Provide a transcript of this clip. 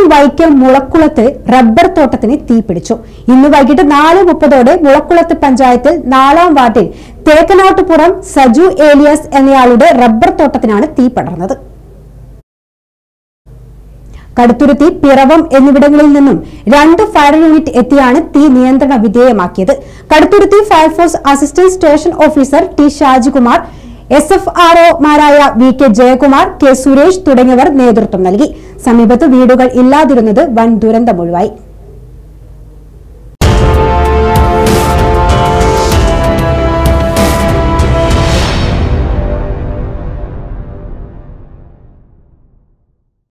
Vaikom മുളക്കുളത്ത് rubber തോട്ടത്തിന് തീപിടിച്ചു ഇന്ന് വൈകിട്ട് നാല് മുപ്പതോടെ മുളക്കുളത്ത് പഞ്ചായത്തിൽ നാലാം വാർഡിൽ തേക്കനാട്ടുപുറം സജു ഏലിയസ് എന്നയാളുടെ റബ്ബർ തോട്ടത്തിനാണ് തീ പടർന്നത് കടുത്തുരുത്തി പിറവം എന്നിവിടങ്ങളിൽ നിന്നും രണ്ട് ഫയർ യൂണിറ്റ് എത്തിയാണ് തീ നിയന്ത്രണ വിധേയമാക്കിയത് Kaduthuruthy fire force assistant station officer T Shajikumar S F R ഒമാരായ V K Jayakumar K Suresh തുടങ്ങിയവർ നേതൃത്വം നൽകി സമീപത്ത് വീടുകൾ ഇല്ലാതിരുന്നത് വൻ ദുരന്തമൊഴിവായി